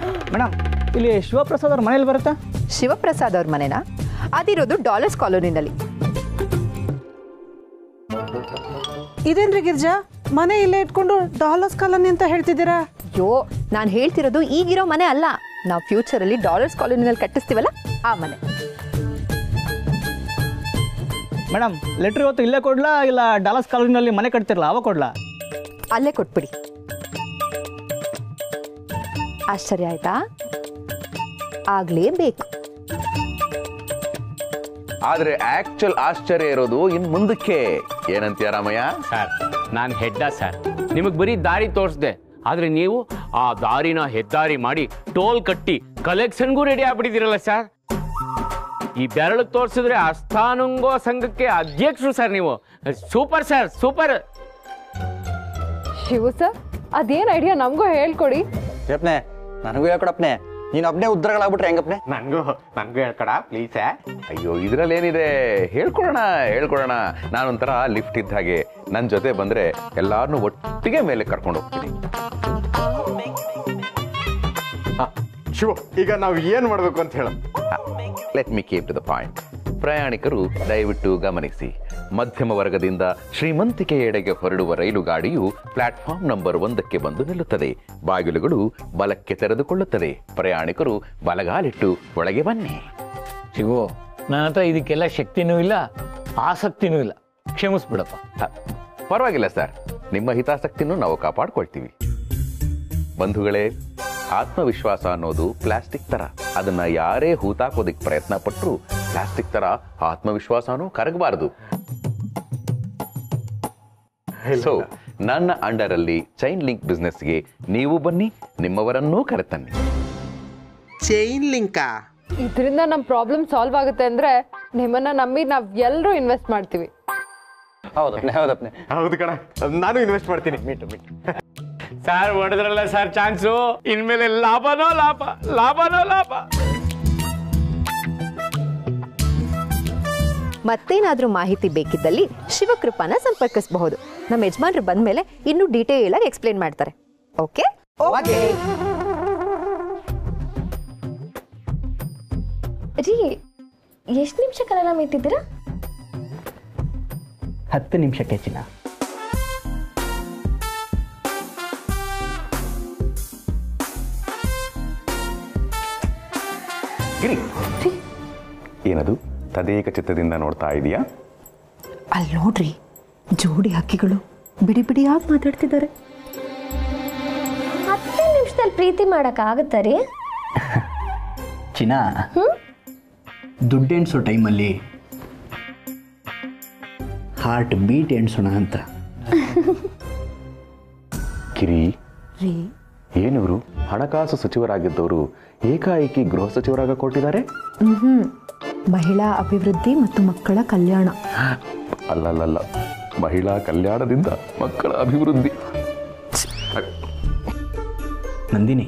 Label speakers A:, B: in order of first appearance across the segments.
A: Madam ಇಲ್ಲಿ ಶಿವಪ್ರಸಾದ್ ಅವ್ರ ಮನೇಲಿ ಬರುತ್ತಾ
B: ಶಿವಪ್ರಸಾದ್ ಅವ್ರ ಮನೆನಾ ಅದಿರೋದು ಡಾಲರ್ಸ್ ಕಾಲೋನಿನಲ್ಲಿ
C: ಇದೇನ್ರಿ ಗಿರ್ಜಾ ಮನೆ ಇಲ್ಲೇ ಇಟ್ಕೊಂಡು ಡಾಲರ್ಸ್ ಕಾಲನಿ ಅಂತ ಹೇಳ್ತಿದ್ದೀರಾ
B: ಅಯ್ಯೋ ನಾನು ಹೇಳ್ತಿರೋದು ಈಗಿರೋ ಮನೆ ಅಲ್ಲ ನಾವು ಫ್ಯೂಚರಲ್ಲಿ ಡಾಲರ್ಸ್ ಕಾಲೋನಿನಲ್ಲಿ ಕಟ್ಟಿಸ್ತೀವಲ್ಲ ಆ ಮನೆ
A: ಮೇಡಮ್ ಲೆಟ್ರ್ ಇವತ್ತು ಇಲ್ಲೇ ಕೊಡ್ಲಾ ಇಲ್ಲ ಡಾಲರ್ಸ್ ಕಾಲೋನಿನಲ್ಲಿ ಮನೆ ಕಟ್ತಿರಲ್ಲ ಅವ ಕೊಡ್ಲಾ
B: ಅಲ್ಲೇ ಕೊಟ್ಬಿಡಿ ಆಶ್ಚರ್ಯ ಆಯ್ತಾ ಆಗ್ಲೇಬೇಕು
D: ಆದ್ರೆ ಆಕ್ಚುಲ್ ಆಶ್ಚರ್ಯ ಇರೋದು ಇನ್ ಮುಂದಕ್ಕೆ ಏನಂತೀಯ ರಾಮಯ್ಯ
E: ಸರ್ ನಾನು ಹೆಡ್ಡ ಸರ್ ನಿಮಗೆ ಬರೀ ದಾರಿ ತೋರಿಸ್ದೆ ಆದ್ರೆ ನೀವು ಆ ದಾರಿನ ಹೆದ್ದಾರಿ ಮಾಡಿ ಟೋಲ್ ಕಟ್ಟಿ ಕಲೆಕ್ಷನ್ಗೂ ರೆಡಿ ಆಗ್ಬಿಟ್ಟಿದ್ದೀರಲ್ಲ ಸರ್ ಈ ಬೆರಳು ತೋರಿಸಿದ್ರೆ ಅಸ್ಥಾನುಂಗೋ ಸಂಘಕ್ಕೆ ಅಧ್ಯಕ್ಷರು ಸರ್ ನೀವು super sir super
F: Shivu sir ಅದೇನ್ ಐಡಿಯಾ ನಮಗೂ ಹೇಳ್ಕೊಡಿ
G: ಯಪ್ನೆ ನನಗೂ ಹೇಳ್ಕೊಡಪ್ನೆ ನೀನು ಒಬ್ಬನೇ ಉದ್ರಗಳಾಗ್ಬಿಟ್ರೆ ಹೆಂಗಪ್ನೆ
E: ನನಗೂ ನನಗೂ ಹೇಳ್ಕೊಡ ಪ್ಲೀಸ್
D: ಅಯ್ಯೋ ಇದ್ರಲ್ಲಿ ಏನಿದೆ ಹೇಳ್ಕೊಡೋಣ ಹೇಳ್ಕೊಡೋಣ ನಾನೊಂಥರ ಲಿಫ್ಟ್ ಇದ್ದ ಹಾಗೆ ನನ್ನ ಜೊತೆ ಬಂದ್ರೆ ಎಲ್ಲಾರನ್ನೂ ಒಟ್ಟಿಗೆ ಮೇಲೆ ಕರ್ಕೊಂಡು ಹೋಗ್ತೀನಿ
H: ಶಿವ ಈಗ ನಾವು ಏನ್ ಮಾಡ್ಬೇಕು ಅಂತ ಹೇಳ
D: let me keep to the point ಪ್ರಯಾಣಿಕರು ದಯವಿಟ್ಟು ಗಮನಿಸಿ ಮಧ್ಯಮ ವರ್ಗದಿಂದ ಶ್ರೀಮಂತಿಕೆಯೆಡೆಗೆ ಹೊರಡುವ ರೈಲು ಗಾಡಿಯು ಪ್ಲಾಟ್ಫಾರ್ಮ್ ನಂಬರ್ ಒಂದಕ್ಕೆ ಬಂದು ನಿಲ್ಲುತ್ತದೆ ಬಾಗಿಲುಗಳು ಬಲಕ್ಕೆ ತೆರೆದುಕೊಳ್ಳುತ್ತದೆ ಪ್ರಯಾಣಿಕರು ಬಲಗಾಲಿಟ್ಟು ಒಳಗೆ ಬನ್ನಿ
E: ಶಿವು ನನ್ನ ಹತ್ರ ಇದಕ್ಕೆಲ್ಲ ಶಕ್ತಿನೂ ಇಲ್ಲ ಆಸಕ್ತಿನೂ ಇಲ್ಲ ಕ್ಷಮಿಸ್ಬಿಡಪ್ಪ
D: ಹ, ಪರವಾಗಿಲ್ಲ ಸರ್ ನಿಮ್ಮ ಹಿತಾಸಕ್ತಿನೂ ನಾವು ಕಾಪಾಡ್ಕೊಳ್ತೀವಿ ಬಂಧುಗಳೇ ಆತ್ಮವಿಶ್ವಾಸ ಅನ್ನೋದು ಪ್ಲಾಸ್ಟಿಕ್ ತರ ಅದನ್ನ ಯಾರೇ ಹೂತಾಕೋದಿಕ್ ಪ್ರಯತ್ನ ಪಟ್ಟರು ಪ್ಲಾಸ್ಟಿಕ್ ತರ ಆತ್ಮವಿಶ್ವಾಸನೂ ಕರಗಬಾರದು ಸೊ ನನ್ನ ಅಂಡರ್ ಅಲ್ಲಿ ಚೈನ್ ಲಿಂಕ್ ಬಿಸ್ನೆಸ್ಗೆ ನೀವು ಬನ್ನಿ ನಿಮ್ಮವರನ್ನೂ ಕರೆತನ್ನಿ
I: ಚೈನ್ ಲಿಂಕಾ
F: ಇದರಿಂದ ನಮ್ಮ ಪ್ರಾಬ್ಲಮ್ ಸಾಲ್ವ್ ಆಗುತ್ತೆ ಅಂದ್ರೆ ನಿಮ್ಮನ್ನ ನಂಬಿ ನಾವ್ ಎಲ್ಲರೂ ಇನ್ವೆಸ್ಟ್ ಮಾಡ್ತೀವಿ
G: ಹೌದಪ್ನೆ ಹೌದಪ್ನೆ
H: ಹೌದು ಕಣ ನಾನು ಇನ್ವೆಸ್ಟ್ ಮಾಡ್ತೀನಿ ಮೀಟು ಮೀಟು
E: ಸರ್ ಹೊಡೆದ್ರಲ್ಲ ಸರ್ ಚಾನ್ಸು ಇನ್ಮೇಲೆ ಲಾಭನೋ ಲಾಭ ಲಾಭನೋ ಲಾಭ
B: ಮತ್ತೇನಾದ್ರೂ ಮಾಹಿತಿ ಬೇಕಿದ್ದಲ್ಲಿ ಶಿವಕೃಪಾನ ಸಂಪರ್ಕಿಸಬಹುದು ನಮ್ಮ ಯಜಮಾನ್ರು ಬಂದ್ಮೇಲೆ ಇನ್ನೂ ಡೀಟೇಲ್ ಆಗಿ ಎಕ್ಸ್ಪ್ಲೇನ್ ಮಾಡ್ತಾರೆ ಓಕೆ
J: ರೀ ಎಷ್ಟು ನಿಮಿಷ ಕಲರ ಮೇತಿದ್ದೀರಾ
A: ಹತ್ತು ನಿಮಿಷಕ್ಕೆ ಚಿನ್ನ
D: ಗಿರಿ ಏನದು ತದೇಕ ಚಿತ್ತದಿಂದ ನೋಡ್ತಾ ಇದೀಯಾ
B: ಅಲ್ಲಿ ನೋಡ್ರಿ ಜೋಡಿ ಹಕ್ಕಿಗಳು ಬಿಡಿ ಬಿಡಿಯಾಗಿ ಮಾತಾಡ್ತಿದ್ದಾರೆ
J: ಹತ್ತೇ ನಿಮಿಷದಲ್ಲಿ ಪ್ರೀತಿ ಮಾಡೋಕ್ಕಾಗತ್ತಾ ರೀ
A: ಚಿನ್ನ ದುಡ್ಡು ಎಣಿಸೋ ಟೈಮಲ್ಲಿ ಹಾರ್ಟ್ ಬೀಟ್ ಎಣಿಸೋಣ ಅಂತ
D: ಕಿರಿ
B: ರೀ
D: ಏನಿವರು ಹಣಕಾಸು ಸಚಿವರಾಗಿದ್ದವರು ಏಕಾಏಕಿ ಗೃಹ ಸಚಿವರಾಗ ಕೊಟ್ಟಿದ್ದಾರೆ
B: ಹ್ಮ್ ಮಹಿಳಾ ಅಭಿವೃದ್ಧಿ ಮತ್ತು ಮಕ್ಕಳ ಕಲ್ಯಾಣ
D: ಅಲ್ಲಲ್ಲಲ್ಲ ಮಹಿಳಾ ಕಲ್ಯಾಣದಿಂದ ಮಕ್ಕಳ ಅಭಿವೃದ್ಧಿ
A: ನಂದಿನಿ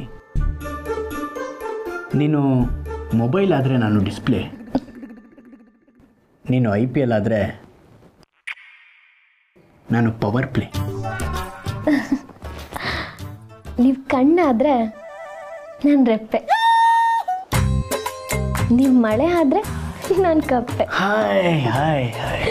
A: ನೀನು ಮೊಬೈಲ್ ಆದರೆ ನಾನು ಡಿಸ್ಪ್ಲೇ ನೀನು ಐ ಪಿ ಎಲ್ ಆದರೆ ನಾನು ಪವರ್ ಪ್ಲೇ
J: ನೀವು ಕಣ್ಣಾದ್ರೆ ನಾನು ರೆಪ್ಪೆ ನೀವು ಮಳೆ ಆದ್ರೆ ನಾನು ಕಪ್ಪೆ
A: ಹಾಯ್ ಹಾಯ್ ಹಾಯ್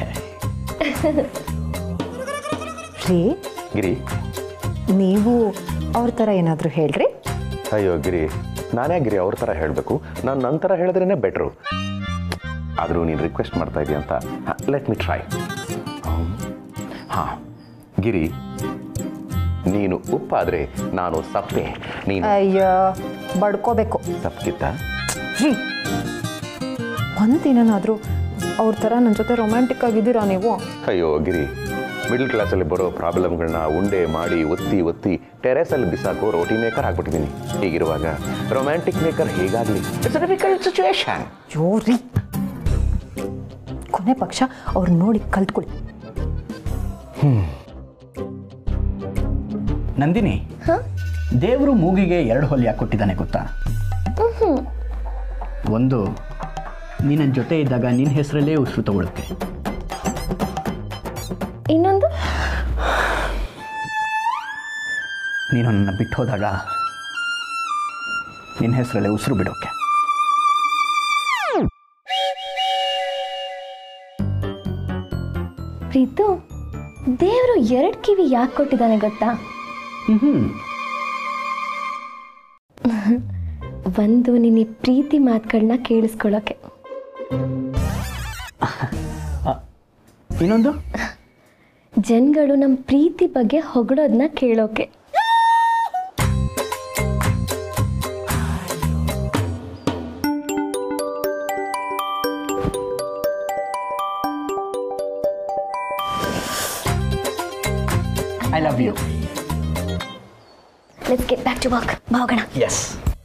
B: ರೀ
D: ಗಿರಿ
B: ನೀವು ಅವ್ರ ಥರ ಏನಾದರೂ ಹೇಳ್ರಿ
D: ಅಯ್ಯೋ ಗಿರಿ ನಾನೇ ಗಿರಿ ಅವ್ರ ಥರ ಹೇಳಬೇಕು ನಾನು ನನ್ನ ಥರ ಹೇಳಿದ್ರೇ ಬೆಟ್ರು ಆದರೂ ನೀನು ರಿಕ್ವೆಸ್ಟ್ ಮಾಡ್ತಾ ಇದೀಯ ಅಂತ ಲೆಟ್ ಮಿ ಟ್ರೈ ಹಾಂ ಗಿರಿ ನೀನು ಉಪ್ಪಾದ್ರೆ ನಾನು ಸಪ್ಪೆ ನೀನು
B: ಅಯ್ಯೋ ಬಡ್ಕೋಬೇಕು
D: ಸಪ್ಕಿತ್ತ
B: ರೀ ಒಂದಿನಾದ್ರೂ ಅವ್ರ ಥರ ನನ್ನ ಜೊತೆ ರೊಮ್ಯಾಂಟಿಕ್ ಆಗಿದ್ದೀರಾ ನೀವು
D: ಅಯ್ಯೋ ಗಿರಿ ಮಿಡಲ್ ಕ್ಲಾಸಲ್ಲಿ ಬರೋ ಪ್ರಾಬ್ಲಮ್ಗಳನ್ನ ಉಂಡೆ ಮಾಡಿ ಒತ್ತಿ ಒತ್ತಿ ಟೆರೆಸಲ್ಲಿ ಬಿಸಾಕೋ ರೋಟಿ ಮೇಕರ್ ಆಗ್ಬಿಟ್ಟಿದ್ದೀನಿ ಹೀಗಿರುವಾಗ ರೊಮ್ಯಾಂಟಿಕ್ ಮೇಕರ್ ಹೇಗಾಗಲಿ ಇಟ್ಸ್ ಡಿಫಿಕಲ್ಟ್ ಸಿಚುವೇಶನ್
B: ಅಯ್ಯೋ ರೀ ಕೊನೆ ಪಕ್ಷ ಅವ್ರು ನೋಡಿ ಕಲ್ತ್ಕೊಳ್ಳಿ
A: ನಂದಿನಿ ದೇವರು ಮೂಗಿಗೆ ಎರಡು ಹೊಲ್ ಯಾಕೆ ಕೊಟ್ಟಿದ್ದಾನೆ ಗೊತ್ತಾ ಒಂದು ನೀನ ಜೊತೆ ಇದ್ದಾಗ ನಿನ್ನ ಹೆಸರಲ್ಲೇ ಉಸಿರು ತಗೊಳುತ್ತೆ
J: ಇನ್ನೊಂದು
A: ನೀನು ನನ್ನ ಬಿಟ್ಟು ಹೋದಾಗ ನಿನ್ನ ಹೆಸರಲ್ಲೇ ಉಸಿರು ಬಿಡೋಕೆ
J: ಪ್ರೀತು ದೇವರು ಎರಡು ಕಿವಿ ಯಾಕೆ ಕೊಟ್ಟಿದ್ದಾನೆ ಗೊತ್ತಾ ಒಂದು ನಿನ್ನ ಈ ಪ್ರೀತಿ ಮಾತುಗಳನ್ನ ಕೇಳಿಸ್ಕೊಳ್ಳೋಕೆ
A: ಇನ್ನೊಂದು
J: ಜನಗಳು ನಮ್ಮ ಪ್ರೀತಿ ಬಗ್ಗೆ ಹೊಗಳೋದನ್ನ ಕೇಳೋಕೆ
A: I love you
J: let's get back to work ಹೋಗೋಣ
A: ಎಸ್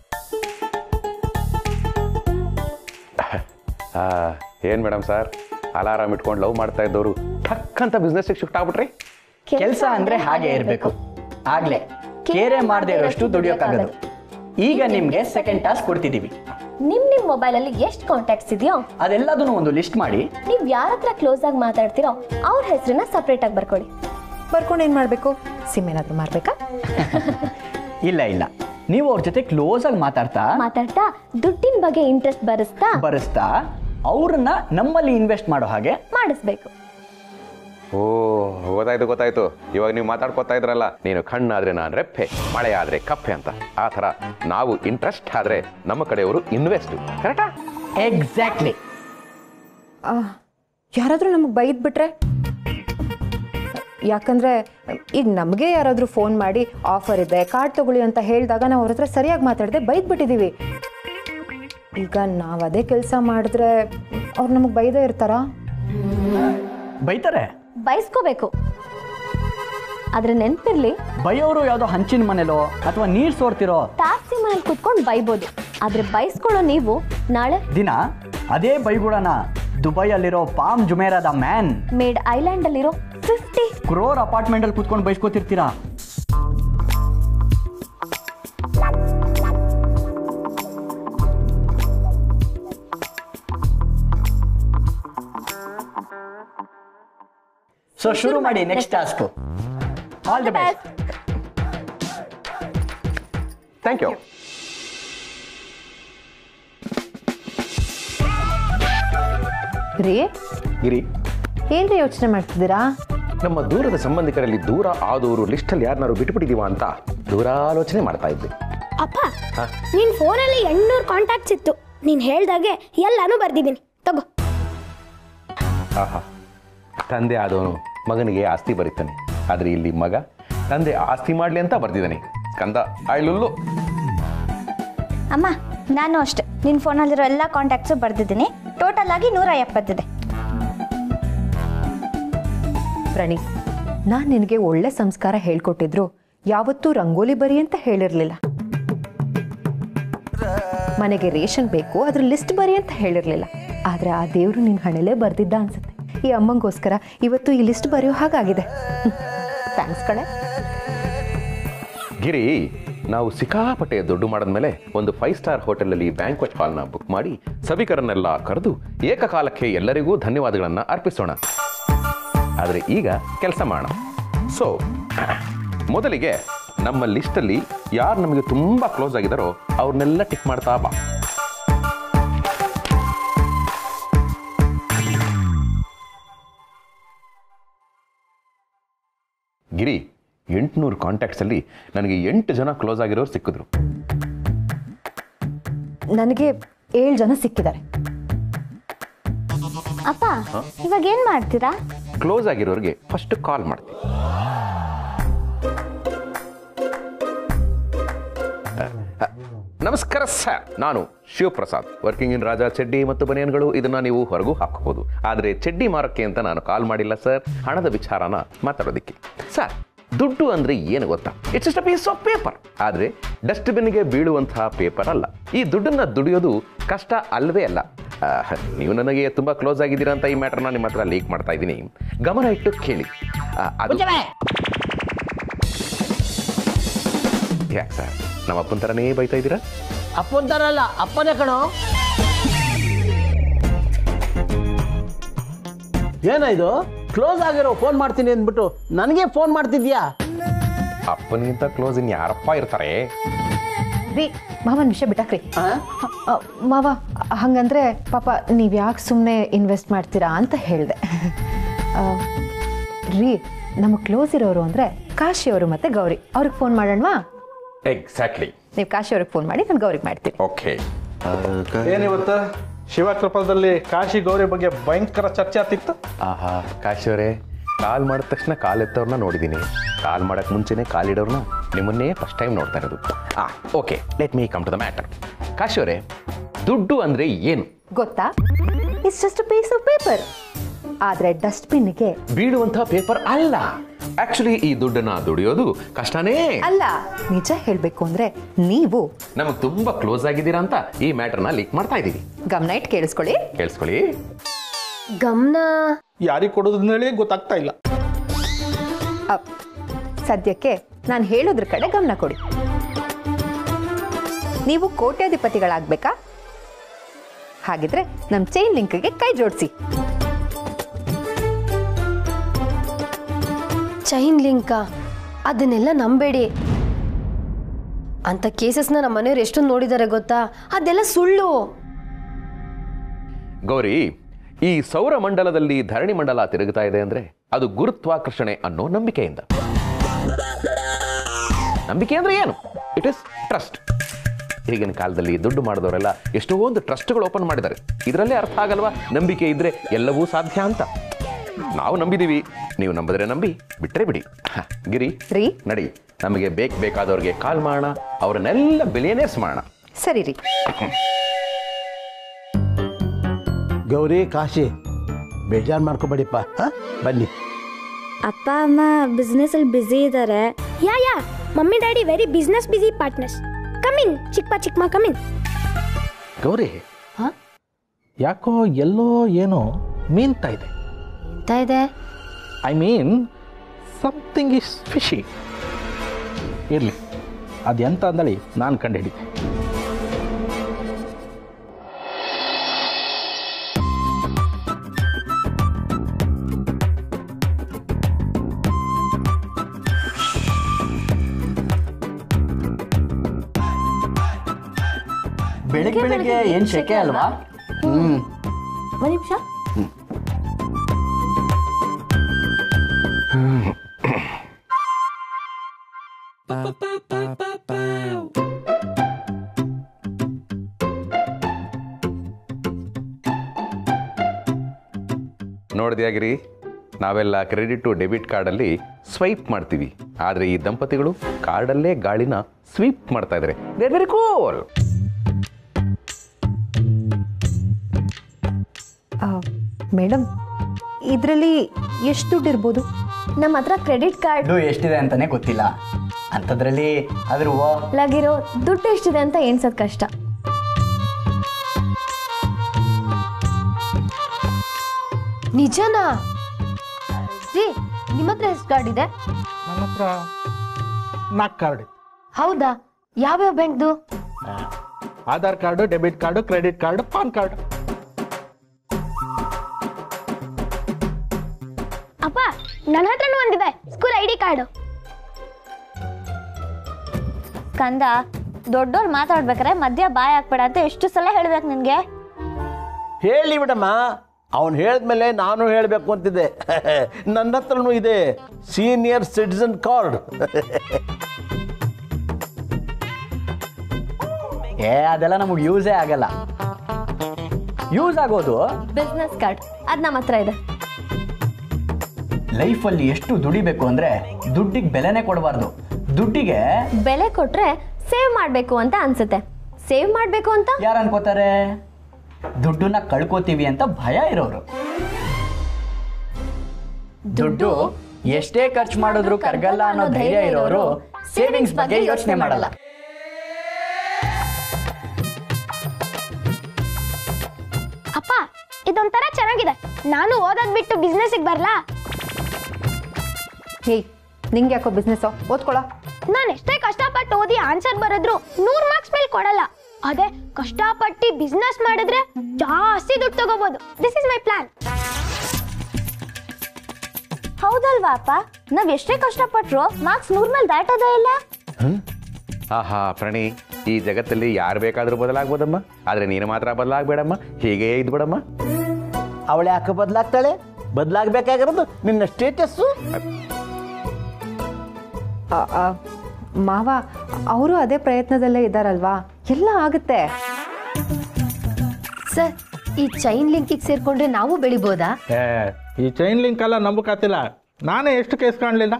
D: ಏನು ಮೇಡಮ್ ಸರ್ ಅಲಾರಾಮ್ ಇಟ್ಕೊಂಡು ಲವ್ ಮಾಡ್ತಾ ಇದ್ದವರು ಠಕ್ ಅಂತ ಬಿಸ್ನೆಸ್ಸಿಗೆ ಶಿಫ್ಟ್ ಆಗ್ಬಿಟ್ರಿ
A: ಕೆಲಸ ಅಂದ್ರೆ ಹಾಗೆ ಇರಬೇಕು ಆಗ್ಲೇ ಕೇರೆ ಮಾಡದೆ ಇರೋಷ್ಟು ದುಡಿಯೋಕ್ಕಾಗದು ಈಗ ನಿಮಗೆ ಸೆಕೆಂಡ್ ಟಾಸ್ಕ್ ಕೊಡ್ತಿದ್ದೀವಿ
J: ನಿಮ್ ನಿಮ್ ಮೊಬೈಲಲ್ಲಿ ಎಷ್ಟು ಕಾಂಟ್ಯಾಕ್ಟ್ಸ್ ಇದೆಯೋ
A: ಅದೆಲ್ಲದನ್ನು ಒಂದು ಲಿಸ್ಟ್ ಮಾಡಿ
J: ನೀವು ಯಾರ ಹತ್ರ ಕ್ಲೋಸ್ ಆಗಿ ಮಾತಾಡ್ತೀರೋ ಅವ್ರ ಹೆಸರನ್ನ ಸಪ್ರೇಟ್ ಆಗಿ ಬರ್ಕೊಳ್ಳಿ
B: ಬರ್ಕೊಂಡು ಏನು ಮಾಡಬೇಕು ಸಿಮ್ ಏನಾದರೂ ಮಾರಬೇಕಾ
A: ಇಲ್ಲ ಇಲ್ಲ ನೀವು ಅವ್ರ ಜೊತೆ ಕ್ಲೋಸ್ ಆಗಿ ಮಾತಾಡ್ತಾ
J: ಮಾತಾಡ್ತಾ ದುಡ್ಡಿನ ಬಗ್ಗೆ ಇಂಟ್ರೆಸ್ಟ್ ಬರಿಸ್ತಾ
A: ಬರೆಸ್ತಾ ಅವ್ರನ್ನ ನಮ್ಮಲ್ಲಿ ಇನ್ವೆಸ್ಟ್ ಮಾಡೋ ಹಾಗೆ
J: ಮಾಡಿಸ್ಬೇಕು
D: ಓ ಗೊತ್ತಾಯ್ತು ಗೊತ್ತಾಯ್ತು ಇವಾಗ ನೀವು ಮಾತಾಡ್ಕೊತಾ ಇದ್ರಲ್ಲ ನೀನು ಕಣ್ಣಾದ್ರೆ ನಾನು ರೆಪ್ಪೆ ಮಳೆ ಆದ್ರೆ ಕಪ್ಪೆ ಅಂತ ಆ ಥರ ನಾವು ಇಂಟ್ರೆಸ್ಟ್ ಆದ್ರೆ ನಮ್ಮ ಕಡೆಯವರು ಇನ್ವೆಸ್ಟ್ ಕರೆಕ್ಟಾ
A: ಎಕ್ಸಾಕ್ಟ್ಲಿ
B: ಯಾರಾದರೂ ನಮಗೆ ಬೈದ್ ಬಿಟ್ರೆ ಯಾಕಂದ್ರೆ ಈಗ ನಮಗೆ ಯಾರಾದರೂ ಫೋನ್ ಮಾಡಿ ಆಫರ್ ಇದೆ ಕಾರ್ಡ್ ತಗೊಳ್ಳಿ ಅಂತ ಹೇಳಿದಾಗ ನಾವು ಅವ್ರ ಹತ್ರ ಸರಿಯಾಗಿ ಮಾತಾಡದೆ ಬೈದ್ ಬಿಟ್ಟಿದ್ದೀವಿ ಈಗ ನಾವು ಅದೇ ಕೆಲಸ ಮಾಡಿದ್ರೆ ಅವ್ರು ನಮಗೆ ಬೈದೇ ಇರ್ತಾರಾ
A: ಬೈತಾರೆ
J: ಬಯಸ್ಕೋಬೇಕು ಆದ್ರೆ ನೆನ್ಪಿರ್ಲಿ
A: ಬೈಯೋರು ಯಾವುದೋ ಹಂಚಿನ ಮನೇಲೋ ಅಥವಾ ನೀರು ಸೋರ್ತಿರೋ
J: ಟ್ಯಾಕ್ಸಿ ಮನೇಲಿ ಕುತ್ಕೊಂಡು ಬೈಬೋದು ಆದ್ರೆ ಬಯಸ್ಕೊಳ್ಳೋ ನೀವು ನಾಳೆ
A: ದಿನ ಅದೇ ಬೈಗುಳನ ದುಬೈಯಲ್ಲಿರೋ ಪಾಮ್ ಜುಮೇರಾದ ಮ್ಯಾನ್
J: ಮೇಡ್ ಐಲ್ಯಾಂಡ್ ಅಲ್ಲಿರೋ ಫಿಫ್ಟಿ
A: ಕ್ರೋರ್ ಅಪಾರ್ಟ್ಮೆಂಟಲ್ಲಿ ಕೂತ್ಕೊಂಡು ಬೈಸ್ಕೋತಿರ್ತೀರಾ ಸೊ ಶುರು ಮಾಡಿ next task all the best
D: thank you
B: ರೀ
D: ಗಿರಿ
B: ಏನ್ರಿ ಯೋಚನೆ ಮಾಡ್ತಿದ್ದೀರಾ
D: ನಮ್ಮ ದೂರದ ಸಂಬಂಧಿಕರಲ್ಲಿ ದೂರ ಆದವರು ಲಿಸ್ಟಲ್ಲಿ ಯಾರನ್ನಾರು ಬಿಟ್ಬಿಟ್ಟಿದೀವ ಅಂತ ದೂರಾಲೋಚನೆ ಮಾಡ್ತಾ ಇದ್ದೆ
K: ಅಪ್ಪ ನಿನ್ ಫೋನಲ್ಲಿ ಎಂಟ್ನೂರು ಕಾಂಟ್ಯಾಕ್ಟ್ಸ್ ಇತ್ತು ನೀನ್ ಹೇಳ್ದಾಗೆ ಎಲ್ಲಾನು ಬರ್ದಿದ್ದೀನಿ ತಗೋ
D: ಆಹಾ ತಂದೆ ಆದವನು ಮಗನಿಗೆ ಆಸ್ತಿ ಬರೀತಾನೆ ಆದರೆ ಇಲ್ಲಿ ಮಗ ತಂದೆ ಆಸ್ತಿ ಮಾಡಲಿ ಅಂತ ಬರ್ದಿದ್ದಾನೆ ಕಂದ ಆಯ್ಲುಲ್ಲು
K: ಅಮ್ಮ ನಾನು ಅಷ್ಟೆ ನಿನ್ ಫೋನಲ್ಲಿರೋ ಎಲ್ಲ ಕಾಂಟ್ಯಾಕ್ಟ್ಸು ಬರ್ದಿದ್ದೀನಿ ಟೋಟಲ್ ಆಗಿ ನೂರ ಎಪ್ಪತ್ತಿದೆ
B: ಪ್ರಣೀತ್ ನಾನು ನಿನಗೆ ಒಳ್ಳೆ ಸಂಸ್ಕಾರ ಹೇಳ್ಕೊಟ್ಟಿದ್ರು ಯಾವತ್ತೂ ರಂಗೋಲಿ ಬರಿ ಅಂತ ಹೇಳಿರ್ಲಿಲ್ಲ ಮನೆಗೆ ರೇಷನ್ ಬೇಕು ಅದ್ರ ಲಿಸ್ಟ್ ಬರಿ ಅಂತ ಹೇಳಿರ್ಲಿಲ್ಲ ಆದ್ರೆ ಆ ದೇವ್ರು ನಿನ್ ಹಣೆಲೇ ಬರ್ದಿದ್ದ ಅನ್ಸುತ್ತೆ ಈ ಅಮ್ಮಂಗೋಸ್ಕರ ಇವತ್ತು ಈ ಲಿಸ್ಟ್ ಬರೆಯೋ ಹಾಗಾಗಿದೆ ಥ್ಯಾಂಕ್ಸ್ ಕಣೆ
D: ಗಿರಿ ನಾವು ಸಿಕ್ಕಾಪಟ್ಟೆ ದುಡ್ಡು ಮಾಡಿದ್ಮೇಲೆ ಒಂದು ಫೈವ್ ಸ್ಟಾರ್ ಹೋಟೆಲಲ್ಲಿ ಬ್ಯಾಂಕ್ವೆಟ್ ಹಾಲ್ನ ಬುಕ್ ಮಾಡಿ ಸಭಿಕರನ್ನೆಲ್ಲ ಕರೆದು ಏಕಕಾಲಕ್ಕೆ ಎಲ್ಲರಿಗೂ ಧನ್ಯವಾದಗಳನ್ನು ಅರ್ಪಿಸೋಣ ಆದರೆ ಈಗ ಕೆಲಸ ಮಾಡೋಣ ಸೊ ಮೊದಲಿಗೆ ನಮ್ಮ ಲಿಸ್ಟಲ್ಲಿ ಯಾರು ನಮಗೆ ತುಂಬ ಕ್ಲೋಸ್ ಆಗಿದ್ದಾರೋ ಅವ್ರನ್ನೆಲ್ಲ ಟಿಕ್ ಮಾಡ್ತಾ ಬಾ ಗಿರಿ ಎಂಟುನೂರು ಕಾಂಟ್ಯಾಕ್ಟ್ಸಲ್ಲಿ ನನಗೆ ಎಂಟು ಜನ ಕ್ಲೋಸ್ ಆಗಿರೋರು ಸಿಕ್ಕಿದ್ರು
B: ನನಗೆ ಏಳು ಜನ ಸಿಕ್ಕಿದ್ದಾರೆ
K: ಅಪ್ಪ ಇವಾಗ ಏನ್ ಮಾಡ್ತೀರಾ
D: ಕ್ಲೋಸ್ ಆಗಿರೋರಿಗೆ ಫಸ್ಟ್ ಕಾಲ್ ಮಾಡ್ತೀನಿ ನಮಸ್ಕಾರ ಸರ್ ನಾನು ಶಿವಪ್ರಸಾದ್ ವರ್ಕಿಂಗ್ ಇನ್ ರಾಜಾ ಚೆಡ್ಡಿ ಮತ್ತು ಬನಿಯನ್ಗಳು ಇದನ್ನ ನೀವು ಹೊರಗೂ ಹಾಕಬಹುದು ಆದರೆ ಚೆಡ್ಡಿ ಮಾರಕ್ಕೆ ಅಂತ ನಾನು ಕಾಲ್ ಮಾಡಿಲ್ಲ ಸರ್ ಹಣದ ವಿಚಾರನ ಮಾತಾಡೋದಕ್ಕೆ ಸರ್ ದುಡ್ಡು ಅಂದ್ರೆ ಏನು ಗೊತ್ತಾ it's just piece of paper ಆದರೆ ಡಸ್ಟ್ಬಿನ್ಗೆ ಬೀಳುವಂತಹ ಪೇಪರ್ ಅಲ್ಲ ಈ ದುಡ್ಡನ್ನ ದುಡಿಯೋದು ಕಷ್ಟ ಅಲ್ವೇ ಅಲ್ಲ ಆ, ನೀವು ನನಗೆ ತುಂಬಾ ಕ್ಲೋಸ್ ಆಗಿದ್ದೀರಾ ಅಂತ ಈ ಮ್ಯಾಟರ್ನ ನಿಮ್ಮ ಹತ್ರ ಲೀಕ್ ಮಾಡ್ತಾ ಇದ್ದೀನಿ ಗಮನ ಇಟ್ಟು ಕೇಳಿ ಆ, ಅದು ಯಾಕೆ ಸರ್ ನಮ್ಮ ಅಪ್ಪನ ಥರನೇ ಬೈತಾ ಇದ್ದೀರಾ
L: ಅಪ್ಪಂತಾರಲ್ಲ ಅಪ್ಪನೇ ಕಣೋ ಏನಾಯ್ತು ಕ್ಲೋಸ್ ಆಗಿರೋ ಫೋನ್ ಮಾಡ್ತೀನಿ ಅಂದ್ಬಿಟ್ಟು ನನಗೆ ಫೋನ್ ಮಾಡ್ತಿದ್ಯಾ
D: ಅಪ್ಪನಿಗಿಂತ ಕ್ಲೋಸ್ ಇನ್ ಯಾರಪ್ಪ ಇರ್ತಾರೆ
B: ರೀ ಮಾವನ್ ವಿಷಯ ಬಿಟ್ಟಾಕ್ರಿ ಅ, ಮಾವ ಹಂಗಂದ್ರೆ ಪಾಪ ನೀವು ಯಾಕೆ ಸುಮ್ಮನೆ ಇನ್ವೆಸ್ಟ್ ಮಾಡ್ತೀರಾ ಅಂತ ಹೇಳಿದೆ ರೀ ನಮಗೆ ಕ್ಲೋಸ್ ಇರೋರು ಅಂದರೆ ಕಾಶಿ ಅವರು ಮತ್ತು ಗೌರಿ ಅವ್ರಿಗೆ ಫೋನ್ ಮಾಡೋಣವಾ
D: ಎಕ್ಸಾಕ್ಟ್ಲಿ
B: ನೀವು ಕಾಶಿ ಅವ್ರಿಗೆ ಫೋನ್ ಮಾಡಿ ನಾನು ಗೌರಿಗೆ ಮಾಡ್ತೀನಿ
D: ಓಕೆ
L: ಏನಿವತ್ತು ಶಿವಕೃಪದಲ್ಲಿ ಕಾಶಿ ಗೌರಿ ಬಗ್ಗೆ ಭಯಂಕರ ಚರ್ಚೆ ಆಗ್ತಿತ್ತು
D: ಆಹಾ ಕಾಶಿಯವರೇ ಕಾಲ್ ಮಾಡಿದ ತಕ್ಷಣ ಕಾಲ್ ಎತ್ತವ್ರನ್ನ ನೋಡಿದ್ದೀನಿ ಕಾಲ್ ಮಾಡಕ್ ಮುಂಚೆನೆ ಕಾಲಿಡೋರ್ನ ನಿಮ್ಮನ್ನೇ ಫಸ್ಟ್ ಟೈಮ್ ನೋಡ್ತಾ ಇರೋದು ಆ okay let me come to the matter ಕಾಶಿಯವರೇ ದುಡ್ಡು ಅಂದ್ರೆ ಏನು
B: ಗೊತ್ತಾ it's just piece of paper ಆದರೆ ಡಸ್ಟ್ಬಿನ್ಗೆ
D: ಬೀಳುವಂತಹ ಪೇಪರ್ ಅಲ್ಲ ಆಕ್ಚುಲಿ ಈ ದುಡ್ಡನ್ನ ದುಡಿಯೋದು ಕಷ್ಟನೇ
B: ಅಲ್ಲ ನಿಜ ಹೇಳಬೇಕು ಅಂದರೆ ನೀವು
D: ನಮಗ್ ತುಂಬಾ ಕ್ಲೋಸ್ ಆಗಿದ್ದೀರಾ ಅಂತ ಈ ಮ್ಯಾಟರ್ನ ಲೀಕ್ ಮಾಡ್ತಾ ಇದ್ದೀವಿ
B: ಗಮನ ಇಟ್ಟು ಕೇಳಿಸ್ಕೊಳ್ಳಿ
D: ಕೇಳಿಸ್ಕೊಳ್ಳಿ
J: ಗಮನ
L: ಯಾರಿಗೆ ಕೊಡೋದು ಹೇಳಿ ಗೊತ್ತಾಗ್ತಾ ಇಲ್ಲ
B: ಅಪ್, ಸದ್ಯಕ್ಕೆ ನಾನು ಹೇಳೋದ್ರ ಕಡೆ ಗಮನ ಕೊಡಿ ನೀವು ಕೋಟ್ಯಾಧಿಪತಿಗಳಾಗಬೇಕಾ ಹಾಗಿದ್ರೆ ನಮ್ಮ ಚೈನ್ ಲಿಂಕ್ಗೆ ಕೈ ಜೋಡಿಸಿ
J: ಚೈನ್ ಲಿಂಕ ಅದನ್ನೆಲ್ಲ ನಂಬೇಡಿ ಅಂತ ಕೇಸಸ್ನ ನಮ್ಮ ಮನೆಯವ್ರು ಎಷ್ಟೊಂದು ನೋಡಿದ್ದಾರೆ ಗೊತ್ತಾ ಅದೆಲ್ಲ ಸುಳ್ಳು
D: ಗೌರಿ ಈ ಸೌರ ಮಂಡಲದಲ್ಲಿ ಧರಣಿ ಮಂಡಲ ತಿರುಗುತ್ತಾ ಇದೆ ಅಂದ್ರೆ ಅದು ಗುರುತ್ವಾಕರ್ಷಣೆ ಅನ್ನೋ ನಂಬಿಕೆಯಿಂದ ನಂಬಿಕೆ ಅಂದ್ರೆ ಏನು ಇಟ್ ಇಸ್ ಟ್ರಸ್ಟ್ ಈಗಿನ ಕಾಲದಲ್ಲಿ ದುಡ್ಡು ಮಾಡಿದವರೆಲ್ಲ ಎಷ್ಟೊಂದು ಟ್ರಸ್ಟ್ಗಳು ಓಪನ್ ಮಾಡಿದ್ದಾರೆ ಇದರಲ್ಲೇ ಅರ್ಥ ಆಗಲ್ವಾ ನಂಬಿಕೆ ಇದ್ರೆ ಎಲ್ಲವೂ ಸಾಧ್ಯ ಅಂತ ನಾವು ನಂಬಿದೀವಿ ನೀವು ನಂಬಿದ್ರೆ ನಂಬಿ ಬಿಟ್ರೆ ಬಿಡಿ ಹ, ಗಿರಿ
B: ರೀ
D: ನಡಿ ನಮಗೆ ಬೇಕು ಬೇಕಾದವ್ರಿಗೆ ಕಾಲ್ ಮಾಡೋಣ ಅವ್ರನ್ನೆಲ್ಲ ಬಿಲಿಯನೇರ್ಸ್ ಮಾಡೋಣ
B: ಸರಿ ರೀ
L: ಗೌರಿ ಕಾಶಿ ಬೇಜಾರು ಮಾಡ್ಕೋಬೇಡಿಪ್ಪ ಹಾಂ ಬನ್ನಿ
K: ಅಪ್ಪ ಅಮ್ಮ ಬಿಸ್ನೆಸ್ ಅಲ್ಲಿ ಬ್ಯುಸಿ ಇದ್ದಾರೆ
M: yeah yeah mummy daddy very business busy partners come in ಚಿಕ್ಕಪ್ಪ ಚಿಕ್ಕಮ್ಮ ಕಮಿನ್
L: ಗೌರಿ ಯಾಕೋ ಎಲ್ಲೋ ಏನೋ ಮೀನ್ತಾ ಇದೆ
J: ಎಂತ ಇದೆ
L: I mean something is fishy ಇರಲಿ ಅದೆಂತ ಅಂದಳಿ ನಾನು ಕಂಡು ಹಿಡಿತೆ
A: ಬೆಳಿಗ್ಗೆ ಬೆಳಿಗ್ಗೆ ಏನ್ ಶೆಕೆ ಅಲ್ವಾ ಹ್ಮ್
J: ಒಂದು ನಿಮಿಷ
D: ನೋಡಿದ್ಯಾಗಿರಿ ನಾವೆಲ್ಲ ಕ್ರೆಡಿಟ್ ಟು ಡೆಬಿಟ್ ಕಾರ್ಡಲ್ಲಿ ಸ್ವೈಪ್ ಮಾಡ್ತೀವಿ ಆದರೆ ಈ ದಂಪತಿಗಳು ಕಾರ್ಡಲ್ಲೇ ಗಾಳಿನ ಸ್ವೀಪ್ ಮಾಡ್ತಾ ಇದ್ದಾರೆ ದೇ ವೆರಿ ಕೂಲ್
B: ಮೇಡಮ್ ಇದರಲ್ಲಿ ಎಷ್ಟು ದುಡ್ಡು ಇರ್ಬೋದು
J: ನಮ್ಮ ಹತ್ರ ಕ್ರೆಡಿಟ್ ಕಾರ್ಡ್
A: ದುಡ್ಡು ಎಷ್ಟಿದೆ ಅಂತಾನೆ ಗೊತ್ತಿಲ್ಲ ಅಂಥದ್ರಲ್ಲಿ ಅದ್ರ
J: ಲಾಗಿರೋ ದುಡ್ಡು ಎಷ್ಟಿದೆ ಅಂತ ಎಣ್ಸೋದ್ ಕಷ್ಟ ನಿಜನಾ ಜಿ ನಿಮ್ಮ ಹತ್ರ ಎಷ್ಟು ಕಾರ್ಡ್ ಇದೆ
L: ನನ್ನ ಹತ್ರ ನಾಲ್ಕು ಕಾರ್ಡ್
J: ಹೌದಾ ಯಾವ್ಯಾವ ಬ್ಯಾಂಕ್ದು
L: Aadhaar card debit card credit card PAN card
M: ಅಪ್ಪ ನನ್ನ ಹತ್ರನೂ ಒಂದಿದೆ ಸ್ಕೂಲ್ ಐ ಡಿ ಕಾರ್ಡು
K: ಕಂದ ದೊಡ್ಡೋರು ಮಾತಾಡ್ಬೇಕಾರೆ ಮಧ್ಯ ಬಾಯ್ ಹಾಕ್ಬೇಡ ಅಂತ ಎಷ್ಟು ಸಲ ಹೇಳ್ಬೇಕು ನಿನ್ಗೆ
L: ಹೇಳಿ ಬಿಡಮ್ಮ ಅವನು ಹೇಳಿದ್ಮೇಲೆ ನಾನು ಹೇಳಬೇಕು ಅಂತಿದ್ದೆ ನನ್ನ ಹತ್ರನೂ ಇದೆ ಸೀನಿಯರ್ ಸಿಟಿಸನ್ ಕಾರ್ಡ್
A: ಏ ಅದೆಲ್ಲ ನಮಗೆ ಯೂಸೇ ಆಗಲ್ಲ ಯೂಸ್ ಆಗೋದು
J: ಬಿಸ್ನೆಸ್ ಕಾರ್ಡ್ ಅದ್ ನಮ್ಮ ಹತ್ರ ಇದೆ
A: ಲೈಫಲ್ಲಿ ಎಷ್ಟು ದುಡಿಬೇಕು ಅಂದ್ರೆ ದುಡ್ಡಿಗೆ ಬೆಲೆನೇ ಕೊಡಬಾರ್ದು ದುಡ್ಡಿಗೆ
J: ಬೆಲೆ ಕೊಟ್ರೆ ಸೇವ್ ಮಾಡ್ಬೇಕು ಅಂತ ಅನ್ಸುತ್ತೆ ಸೇವ್ ಮಾಡ್ಬೇಕು ಅಂತ
A: ಯಾರು ಅನ್ಕೋತಾರೆ ದುಡ್ಡನ್ನ ಕಳ್ಕೋತೀವಿ ಅಂತ ಭಯ ಇರೋರು ದುಡ್ಡು ಎಷ್ಟೇ ಖರ್ಚು ಮಾಡಿದ್ರು ಕರ್ಗಲ್ಲ ಅನ್ನೋ ಧೈರ್ಯ ಇರೋರು ಸೇವಿಂಗ್ಸ್ ಬಗ್ಗೆ ಯೋಚನೆ ಮಾಡಲ್ಲ
M: ಅಪ್ಪ ಇದೊಂಥರ ಚೆನ್ನಾಗಿದೆ ನಾನು ಓದೋದ್ ಬಿಟ್ಟು ಬಿಸ್ನೆಸ್ಗೆ ಬರ್ಲಾ
B: ಹೇಯ್ ನಿಂಗೆ ಯಾಕೋ ಬಿಸ್ನೆಸ್ಸು ಓದ್ಕೊಳ
M: ನಾನು ಎಷ್ಟೇ ಕಷ್ಟಪಟ್ಟು ಓದಿ ಆನ್ಸರ್ ಬರೆದ್ರು ನೂರ್ ಮಾರ್ಕ್ಸ್ ಮೇಲೆ ಕೊಡಲ್ಲ ಅದೇ ಕಷ್ಟಪಟ್ಟು ಬಿಸ್ನೆಸ್ ಮಾಡಿದ್ರೆ ಜಾಸ್ತಿ ದುಡ್ಡು ತಗೋಬಹುದು ದಿಸ್ ಇಸ್ ಮೈ ಪ್ಲಾನ್
K: ಹೌದಲ್ವಾ ಅಪ್ಪ ನಾವ್ ಎಷ್ಟೇ ಕಷ್ಟಪಟ್ರು ಮಾರ್ಕ್ಸ್ ನೂರ್ ಮೇಲೆ ದಾಟೋದೇ ಇಲ್ಲ
D: ಆಹಾ ಪ್ರಣಿ ಈ ಜಗತ್ತಲ್ಲಿ ಯಾರು ಬೇಕಾದ್ರೂ ಬದಲಾಗ್ಬೋದಮ್ಮ ಆದ್ರೆ ನೀನು ಮಾತ್ರ ಬದಲಾಗ್ಬೇಡಮ್ಮ ಹೀಗೆ ಇದ್ಬಿಡಮ್ಮ
L: ಅವಳು ಯಾಕೆ ಬದಲಾಗ್ತಾಳೆ ಬದಲಾಗಬೇಕಾಗಿರೋದು ನಿನ್ನ ಸ್ಟೇಟಸ್ಸು
B: ಆ, ಆ, ಮಾವ ಅವರು ಅದೇ ಪ್ರಯತ್ನದಲ್ಲೇ ಇದ್ದಾರಲ್ವಾ ಎಲ್ಲ ಆಗುತ್ತೆ
J: ಸರ್ ಈ ಚೈನ್ ಲಿಂಕಿಗೆ ಸೇರ್ಕೊಂಡ್ರೆ ನಾವು ಬೆಳಿಬೋದಾ
N: ಏ ಈ ಚೈನ್ ಲಿಂಕ್ ಎಲ್ಲ ನಂಬಕಾತಿಲ್ಲ ನಾನೇ ಎಷ್ಟು ಕೇಸ್ ಕಾಣಲಿಲ್ಲ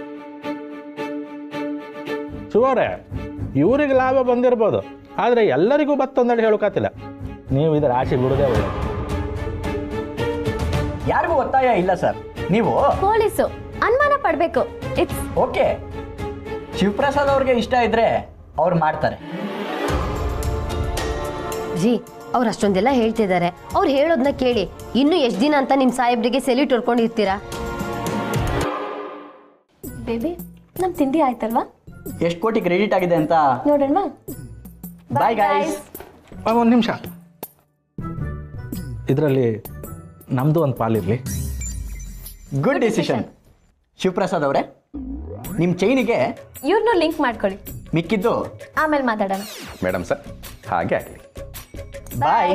N: ಶಿವರೇ ಇವರಿಗೆ ಲಾಭ ಬಂದಿರ್ಬೋದು ಆದರೆ ಎಲ್ಲರಿಗೂ ಬತ್ತೊಂದೆಡೆ ಹೇಳೋಕಾತಿಲ್ಲ ನೀವು ಇದರ ಆಸೆ ಬಿಡೋದೇ ಒಳ್ಳೆಯದು
A: ಯಾರಿಗೂ ಒತ್ತಾಯ ಇಲ್ಲ ಸರ್ ನೀವು
M: ಪೊಲೀಸು ಅನುಮಾನ ಪಡ್ಬೇಕು ಇಟ್ಸ್
A: ಓಕೆ ಶಿವಪ್ರಸಾದ್ ಅವ್ರಿಗೆ ಇಷ್ಟ ಇದ್ರೆ ಅವ್ರು ಮಾಡ್ತಾರೆ
J: ಜಿ ಅವ್ರು ಅಷ್ಟೊಂದೆಲ್ಲ ಹೇಳ್ತಿದ್ದಾರೆ ಅವ್ರು ಹೇಳೋದನ್ನ ಕೇಳಿ ಇನ್ನು ಎಷ್ಟು ದಿನ ಅಂತ ನಿಮ್ಮ ಸಾಹೇಬ್ರಿಗೆ ಸೆಲ್ಯೂಟ್ ಹೊಡ್ಕೊಂಡಿರ್ತೀರಾ
M: ಬೇಬಿ ನಮ್ ತಿಂಡಿ ಆಯ್ತಲ್ವಾ
A: ಎಷ್ಟು ಕೋಟಿ ಕ್ರೆಡಿಟ್ ಆಗಿದೆ ಅಂತ
M: ನೋಡೋಣ
A: ಬಾಯ್ ಗಾಯ್ಸ್
N: ಒಂದು ನಿಮಿಷ ಇದರಲ್ಲಿ ನಮ್ಮದು ಒಂದು ಪಾಲಿರಲಿ
A: ಗುಡ್ ಡಿಸಿಷನ್ ಶಿವಪ್ರಸಾದ್ ಅವರೇ ನಿಮ್ಮ ಚೈನಿಗೆ
M: ಇವ್ರನ್ನೂ ಲಿಂಕ್ ಮಾಡ್ಕೊಳ್ಳಿ
A: ಮಿಕ್ಕಿದ್ದು
M: ಆಮೇಲೆ ಮಾತಾಡೋಣ
D: ಮೇಡಮ್ ಸರ್ ಹಾಗೆ ಆಗಲಿ
A: bye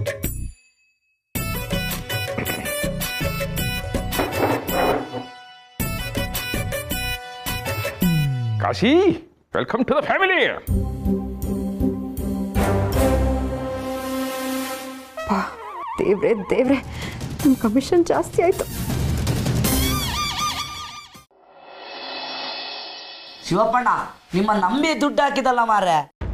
D: Kashi welcome to the family
B: ದೇವ್ರೆ ದೇವ್ರೆ ನಮ್ಮ ಕಮಿಷನ್ ಜಾಸ್ತಿ ಆಯ್ತು
O: ಶಿವಪ್ಪಣ್ಣ ನಿಮ್ಮ ನಂಬಿ ದುಡ್ಡು ಹಾಕಿದಲ್ಲ ಮಾರೆ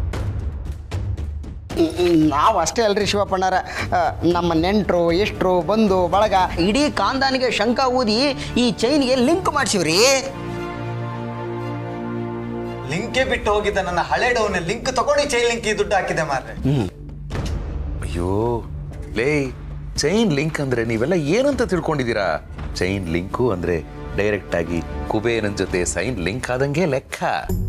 P: ನಾವು ಅಷ್ಟೇ ಅಲ್ರಿ ಶಿವಪ್ಪಣ್ಣರ ಆ, ನಮ್ಮ ನೆಂಟರು ಎಷ್ಟ್ರು ಬಂಧು ಬಳಗ ಇಡೀ ಕಾಂದಾನಿಗೆ ಶಂಕ ಊದಿ ಈ ಚೈನ್ಗೆ ಲಿಂಕ್ ಮಾಡಿಸಿವ್ರಿ
Q: ಲಿಂಕೇ ಬಿಟ್ಟು ಹೋಗಿದ್ದ ನನ್ನ ಹಳೆ ಡೌನ್ ಲಿಂಕ್ ತಗೊಂಡು ಚೈನ್ ಲಿಂಕ್ ದುಡ್ಡು ಹಾಕಿದೆ ಮಾರ್ರೆ
D: ಅಯ್ಯೋ ಲೇ ಚೈನ್ ಲಿಂಕ್ ಅಂದ್ರೆ ನೀವೆಲ್ಲ ಏನಂತ ತಿಳ್ಕೊಂಡಿದ್ದೀರಾ ಚೈನ್ ಲಿಂಕು ಅಂದ್ರೆ ಡೈರೆಕ್ಟ್ ಆಗಿ ಕುಬೇರನ್ ಜೊತೆ ಸೈನ್ ಲಿಂಕ್ ಆದಂಗೆ ಲೆಕ್ಕ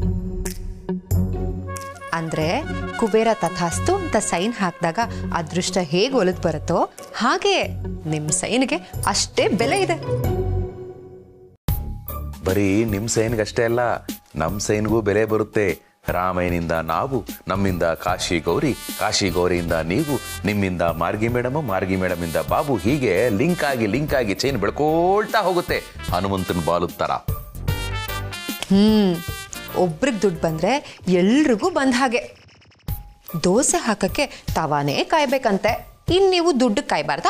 R: ಅಂದ್ರೆ ಕುಬೇರ ತಥಾಸ್ತು ಅಂತ ಸೈನ್ ಹಾಕಿದಾಗ ಅದೃಷ್ಟ ಹೇಗೆ ಒಲಿದು ಬರುತ್ತೋ ಹಾಗೆ ನಿಮ್ಮ ಸೈನ್ಗೆ ಅಷ್ಟೇ ಬೆಲೆ ಇದೆ
D: ಬರೀ ನಿಮ್ ಸೈನ್ಗೆ ಅಷ್ಟೇ ಅಲ್ಲ ನಮ್ ಸೈನ್ಗೂ ಬೆಲೆ ಬರುತ್ತೆ ರಾಮಯ್ಯನಿಂದ ನಾವು ನಮ್ಮಿಂದ ಕಾಶಿ ಗೌರಿ ಕಾಶಿ ಗೌರಿಯಿಂದ ನೀವು ನಿಮ್ಮಿಂದ ಮಾರ್ಗಿ ಮೇಡಮ್ ಮಾರ್ಗಿ ಮೇಡಮ್ ಇಂದ ಬಾಬು ಹೀಗೆ ಲಿಂಕ್ ಆಗಿ ಲಿಂಕ್ ಆಗಿ ಚೈನ್ ಬೆಳ್ಕೊಳ್ತಾ ಹೋಗುತ್ತೆ ಹನುಮಂತನ ಬಾಲು ತರ
R: ಹ್ಮ್ ಒಬ್ರಿಗೆ ದುಡ್ಡು ಬಂದ್ರೆ ಎಲ್ರಿಗೂ ಬಂದ ಹಾಗೆ ದೋಸೆ ಹಾಕಕ್ಕೆ ತವಾನೇ ಕಾಯ್ಬೇಕಂತೆ ಇನ್ ನೀವು ದುಡ್ಡು ಕಾಯ್ಬಾರ್ದಾ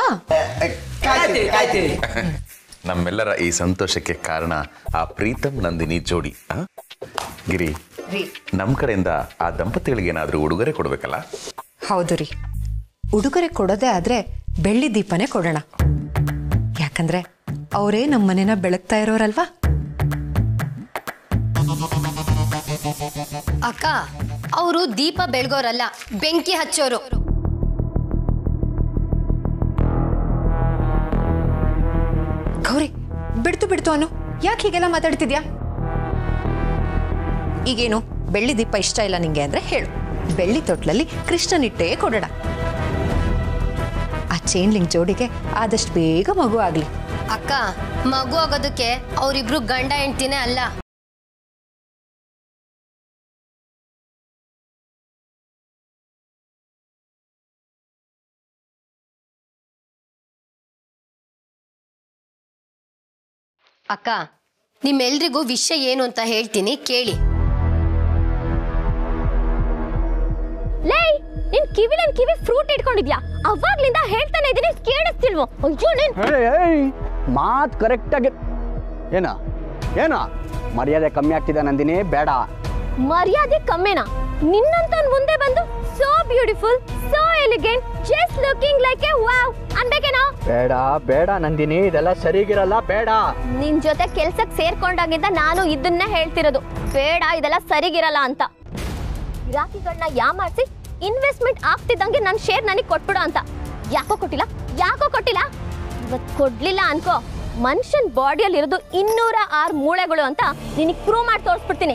D: ನಮ್ಮೆಲ್ಲರ ಈ ಸಂತೋಷಕ್ಕೆ ಕಾರಣ ಆ ಪ್ರೀತಮ್ ನಂದಿನಿ ಜೋಡಿ ಆ? ಗಿರಿ ನಮ್ ಕಡೆಯಿಂದ ಆ ದಂಪತಿಗಳಿಗೆ ಏನಾದ್ರೂ ಉಡುಗೊರೆ ಕೊಡ್ಬೇಕಲ್ಲ
R: ಹೌದು ರೀ ಉಡುಗೊರೆ ಕೊಡೋದೇ ಆದ್ರೆ ಬೆಳ್ಳಿ ದೀಪನೇ ಕೊಡೋಣ ಯಾಕಂದ್ರೆ ಅವರೇ ನಮ್ಮ ಮನೆನ ಬೆಳಗ್ತಾ ಇರೋರಲ್ವಾ
J: ಅಕ್ಕ ಅವರು ದೀಪ ಬೆಳಗೋರಲ್ಲ ಬೆಂಕಿ ಹಚ್ಚೋರು
R: ಗೌರಿ ಬಿಡ್ತು ಬಿಡ್ತು ಅನು ಯಾಕೆ ಹೀಗೆಲ್ಲ ಮಾತಾಡ್ತಿದ್ಯಾ ಈಗೇನು ಬೆಳ್ಳಿ ದೀಪ ಇಷ್ಟ ಇಲ್ಲ ನಿಂಗೆ ಅಂದ್ರೆ ಹೇಳು ಬೆಳ್ಳಿ ತೊಟ್ಲಲ್ಲಿ ಕೃಷ್ಣನಿಟ್ಟೇ ಕೊಡೋಣ ಆ ಚೈನ್ ಲಿಂಕ್ ಜೋಡಿಗೆ ಆದಷ್ಟು ಬೇಗ ಮಗು ಆಗ್ಲಿ
J: ಅಕ್ಕ ಮಗು ಆಗೋದಕ್ಕೆ ಅವರಿಬ್ರು ಗಂಡ ಹೆಂಡ್ತಿನೇ ಅಲ್ಲ ಅಕ್ಕ ನಿಮ್ಮೆಲ್ರಿಗೂ ವಿಷಯ ಏನು ಅಂತ ಹೇಳ್ತೀನಿ ಕೇಳಿ
M: ಲೇ ನಿನ್ ಕಿವಿ ನನ್ ಕಿವಿ ಫ್ರೂಟ್ ಇಟ್ಕೊಂಡಿದ್ಯಾ ಅವಾಗ್ಲಿಂದ ಹೇಳ್ತಾನೆ ಇದೀನಿ ಕೇಳಿಸ್ತಿಲ್ವೋ ಅಯ್ಯೋ ನೀನ್
A: ಮಾತು ಕರೆಕ್ಟಾಗಿ ಏನ ಏನ ಮರ್ಯಾದೆ ಕಮ್ಮಿ ಆಗ್ತಿದೆ ನಂದಿನಿ ಬೇಡ
M: ಮರ್ಯಾದೆ ಕಮ್ಮಿನಾ ನಿನ್ನಂತನ್ ಮುಂದೆ ಬಂದು so beautiful so elegant just looking like a wow ಅನ್ಬೇಕೇನೋ
A: ಬೇಡ ಬೇಡ ನಂದಿನಿ ಇದೆಲ್ಲ ಸರಿಗಿರಲ್ಲ ಬೇಡ
M: ನಿನ್ ಜೊತೆ ಕೆಲ್ಸಕ್ ಸೇರ್ಕೊಂಡಾಗಿಂದ ನಾನು ಇದನ್ನೇ ಹೇಳ್ತಿರೋದು ಬೇಡ ಇದೆಲ್ಲ ಸರಿಗಿರಲ್ಲ ಅಂತ ಗಿರಾಕಿಗಳನ್ನ ಯಾಮಾರಿಸಿ ಇನ್ವೆಸ್ಟ್ಮೆಂಟ್ ಆಗ್ತಿದ್ದಂಗೆ ನನ್ನ ಶೇರ್ ನನಗೆ ಕೊಟ್ಬಿಡು ಅಂತ ಯಾಕೋ ಕೊಟ್ಟಿಲ್ಲ ಯಾಕೋ ಕೊಟ್ಟಿಲ್ಲ ಇವತ್ ಕೊಡ್ಲಿಲ್ಲ ಅನ್ಕೋ ಮನುಷ್ಯನ್ ಬಾಡಿಯಲ್ಲಿ ಇರೋದು ಇನ್ನೂರ ಆರು ಮೂಳೆಗಳು ಅಂತ ನಿನಗೆ ಪ್ರೂವ್ ಮಾಡಿ ತೋರಿಸ್ಬಿಡ್ತೀನಿ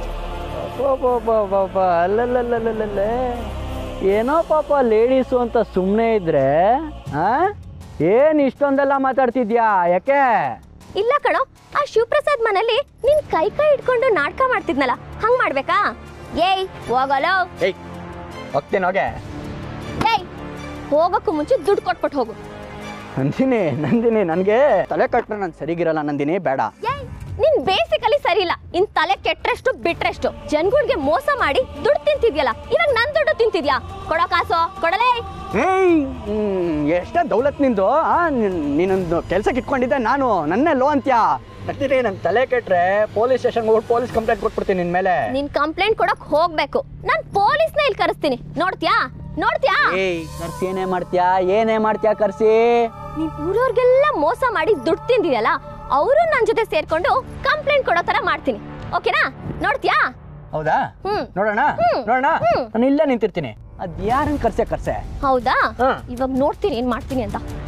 A: ಅಲ್ಲಲ್ಲಲ್ಲಲ್ಲಲ್ಲ ಏನೋ ಪಾಪ ಲೇಡೀಸು ಅಂತ ಸುಮ್ಮನೆ ಇದ್ರೆ ಆ ಏನ್ ಇಷ್ಟೊಂದೆಲ್ಲ ಮಾತಾಡ್ತಿದ್ಯಾ ಯಾಕೆ
M: ಇಲ್ಲ ಕಣೋ ಆ ಶಿವಪ್ರಸಾದ್ ಮನೇಲಿ ನಿನ್ ಕೈ ಕೈ ಇಟ್ಕೊಂಡು ನಾಟಕ ಮಾಡ್ತಿದ್ನಲ್ಲ ಹಂಗ್ ಮಾಡ್ಬೇಕಾ ಏಯ್ ಹೋಗಲೋ
A: ಏಯ್ ಹೋಗ್ತೇನೆ ಹೋಗೆ
M: ಏಯ್ ಹೋಗಕ್ಕೂ ಮುಂಚೆ ದುಡ್ಡು ಕೊಟ್ಬಿಟ್ಟು ಹೋಗು
A: ನಂದಿನಿ ನಂದಿನಿ ನನಗೆ ತಲೆ ಕಟ್ರೆ ನಾನು ಸರಿಗಿರಲ್ಲ ನಂದಿನಿ ಬೇಡ
M: ಏಯ್ ನಿನ್ ಬೇಸಿಕಲಿ ಸರಿ ಇಲ್ಲ ಇನ್ ತಲೆ ಕೆಟ್ರೆಷ್ಟು ಬಿಟ್ರೆಷ್ಟು ಜನಗಳಿಗೆ ಮೋಸ ಮಾಡಿ ದುಡ್ಡು ತಿಂತಿದ್ಯಲ್ಲ ಇವಾಗ ನನ್ ದುಡ್ಡು ತಿಂತಿದ್ಯಾ ಕೊಡೋ ಕಾಸು ಕೊಡಲೇ
A: ಏಯ್ ಹ್ಮ್, ಎಷ್ಟೇ ದೌಲತ್ ನಿಂದು ಆ ನಿನ್- ನೀನೊಂದು ಕೆಲ್ಸಕ್ಕೆ ಇಟ್ಕೊಂಡಿದ್ದೆ ನಾನು ನನ್ನೇ ಲೋ ಅಂತ್ಯಾ ನಂದಿನಿ ನನ್ನ ತಲೆ ಕೆಟ್ರೆ ಪೊಲೀಸ್ ಸ್ಟೇಷನ್ಗೆ ಹೋಗಿ ಪೊಲೀಸ್ ಕಂಪ್ಲೇಂಟ್ ಕೊಟ್ಬಿಡ್ತೀನಿ ನಿನ್ ಮೇಲೆ
M: ನಿನ್ ಕಂಪ್ಲೇಂಟ್ ಕೊಡಕ್ ಹೋಗ್ಬೇಕು ನಾನ್ ಪೊಲೀಸ್ನ ಇಲ್ಲಿ ಕರೆಸ್ತೀನಿ ನೋಡ್ತ್ಯಾ ನೋಡ್ತ್ಯಾ
A: ಏಯ್ ಕರ್ಸಿ ಏನೇ ಮಾಡ್ತೀಯಾ ಏನೇ ಮಾಡ್ತೀಯಾ ಕರ್ಸಿ
M: ನೀನ್ ಊರವ್ರಿಗೆಲ್ಲ ಮೋಸ ಮಾಡಿ ದುಡ್ಡು ತಿಂದಿದ್ಯಲ್ಲ ಅವರು ನನ್ ಜೊತೆ ಸೇರ್ಕೊಂಡು ಕಂಪ್ಲೇಂಟ್ ಕೊಡೋ ತರ ಮಾಡ್ತೀನಿ ಓಕೆನಾ ನೋಡ್ತ್ಯಾ
A: ಹೌದಾ
M: ಹ್ಮ್.
A: ನೋಡೋಣ
M: ಹ್ಮ್.
A: ನೋಡೋಣ
M: ಹ್ಮ್.
A: ನಾನು ಇಲ್ಲೇ ನಿಂತಿರ್ತೀನಿ ಅದ್ ಯಾರನ್ನ ಕರ್ಸೆ ಕರ್ಸೆ
M: ಹೌದಾ ಇವಾಗ ನೋಡ್ತೀನಿ ಏನ್ ಮಾಡ್ತೀನಿ ಅಂತ